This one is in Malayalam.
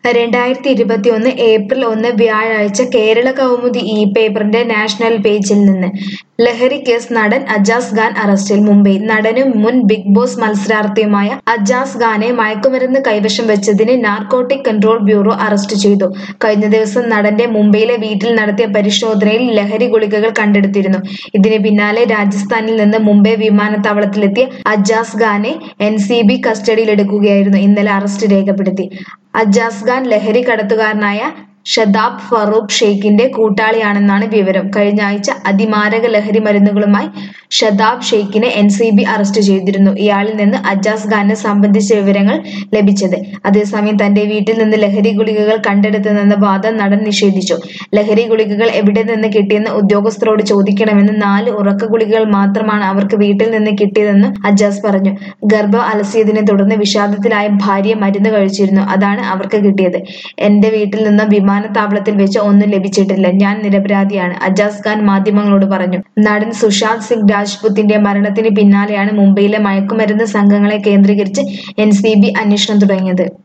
രണ്ടായിരത്തി ഇരുപത്തിയൊന്ന് ഏപ്രിൽ ഒന്ന് വ്യാഴാഴ്ച കേരള കൗമുദി ഇ പേപ്പറിന്റെ നാഷണൽ പേജിൽ നിന്ന് ലഹരി കേസ് നടൻ അജാസ് ഖാൻ അറസ്റ്റിൽ മുംബൈ നടനും മുൻ ബിഗ് ബോസ് മത്സരാർത്ഥിയുമായ അജാസ് ഖാനെ മയക്കുമരുന്ന് കൈവശം വെച്ചതിന് നാർക്കോട്ടിക് കൺട്രോൾ ബ്യൂറോ അറസ്റ്റ് ചെയ്തു കഴിഞ്ഞ ദിവസം നടന്റെ മുംബൈയിലെ വീട്ടിൽ നടത്തിയ പരിശോധനയിൽ ലഹരി ഗുളികകൾ കണ്ടെടുത്തിരുന്നു ഇതിന് പിന്നാലെ രാജസ്ഥാനിൽ നിന്ന് മുംബൈ വിമാനത്താവളത്തിലെത്തിയ അജാസ് ഖാനെ എൻ സി ബി കസ്റ്റഡിയിലെടുക്കുകയായിരുന്നു ഇന്നലെ അറസ്റ്റ് രേഖപ്പെടുത്തി അജാസ് ഖാൻ ലഹരി കടത്തുകാരനായ ഷദാബ് ഫറൂഖ് ഷെയ്ഖിന്റെ കൂട്ടാളിയാണെന്നാണ് വിവരം കഴിഞ്ഞ ആഴ്ച അതിമാരക ലഹരി മരുന്നുകളുമായി ഷദാബ് ഷെയ്ഖിനെ എൻ സി ബി അറസ്റ്റ് ചെയ്തിരുന്നു ഇയാളിൽ നിന്ന് അജാസ് ഖാനെ സംബന്ധിച്ച വിവരങ്ങൾ ലഭിച്ചത് അതേസമയം തന്റെ വീട്ടിൽ നിന്ന് ലഹരി ഗുളികകൾ കണ്ടെടുത്തെന്ന വാദം നടൻ നിഷേധിച്ചു ലഹരി ഗുളികകൾ എവിടെ നിന്ന് കിട്ടിയെന്ന് ഉദ്യോഗസ്ഥരോട് ചോദിക്കണമെന്ന് നാല് ഉറക്ക ഗുളികകൾ മാത്രമാണ് അവർക്ക് വീട്ടിൽ നിന്ന് കിട്ടിയതെന്നും അജാസ് പറഞ്ഞു ഗർഭം അലസിയതിനെ തുടർന്ന് വിഷാദത്തിലായ ഭാര്യ മരുന്ന് കഴിച്ചിരുന്നു അതാണ് അവർക്ക് കിട്ടിയത് എന്റെ വീട്ടിൽ നിന്ന് വിമാനത്താവളത്തിൽ വെച്ച് ഒന്നും ലഭിച്ചിട്ടില്ല ഞാൻ നിരപരാധിയാണ് അജാസ് ഖാൻ മാധ്യമങ്ങളോട് പറഞ്ഞു നടൻ സുശാന്ത് സിംഗ് രാജ്പുത്തിന്റെ മരണത്തിന് പിന്നാലെയാണ് മുംബൈയിലെ മയക്കുമരുന്ന് സംഘങ്ങളെ കേന്ദ്രീകരിച്ച് എൻ അന്വേഷണം തുടങ്ങിയത്